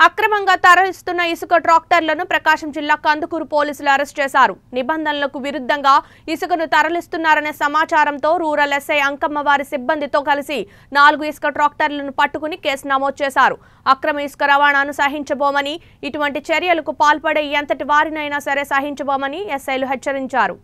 అక్రమంగా తరలిస్తున్న ఇసుక ట్రాక్టర్లను ప్రకాశం జిల్లా కందుకూరు పోలీసులు అరెస్ట్ చేశారు నిబంధనలకు విరుద్ధంగా ఇసుకను తరలిస్తున్నారనే సమాచారంతో రూరల్ ఎస్ఐ అంకమ్మ వారి సిబ్బందితో కలిసి నాలుగు ఇసుక ట్రాక్టర్లను పట్టుకుని కేసు నమోదు చేశారు అక్రమ ఇసుక రవాణాను సహించబోమని ఇటువంటి చర్యలకు పాల్పడే ఎంతటి వారినైనా సరే సహించబోమని ఎస్ఐలు హెచ్చరించారు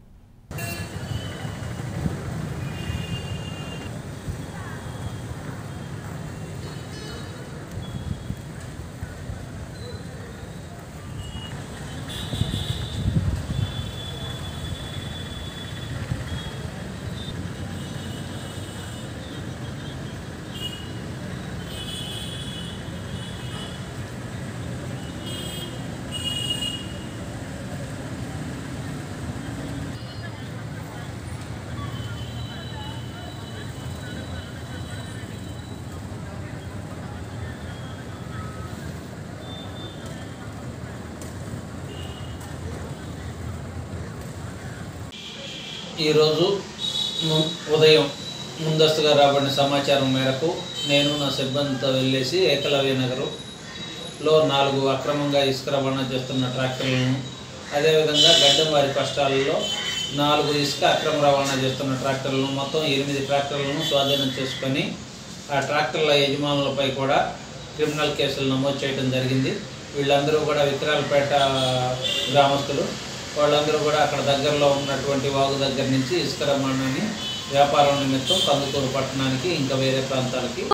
ఈరోజు ము- ఉదయం ముందస్తుగా రాబడిన సమాచారం మేరకు నేను నా సిబ్బందితో వెళ్ళేసి ఏకలవ్య నగరులో నాలుగు అక్రమంగా ఇసుక రవాణా చేస్తున్న ట్రాక్టర్లను అదేవిధంగా గడ్డంవారి కష్టాలలో నాలుగు ఇసుక అక్రమ రవాణా చేస్తున్న ట్రాక్టర్లను మొత్తం ఎనిమిది ట్రాక్టర్లను స్వాధీనం చేసుకొని ఆ ట్రాక్టర్ల యజమానులపై కూడా క్రిమినల్ కేసులు నమోదు చేయడం జరిగింది వీళ్ళందరూ కూడా విక్రాలపేట గ్రామస్తులు వాళ్ళందరూ కూడా అక్కడ దగ్గరలో ఉన్నటువంటి వాగు దగ్గర నుంచి ఇసుక రవాణాని వ్యాపారం నిమిత్తం కందుకూరు పట్టణానికి ఇంకా వేరే ప్రాంతాలకి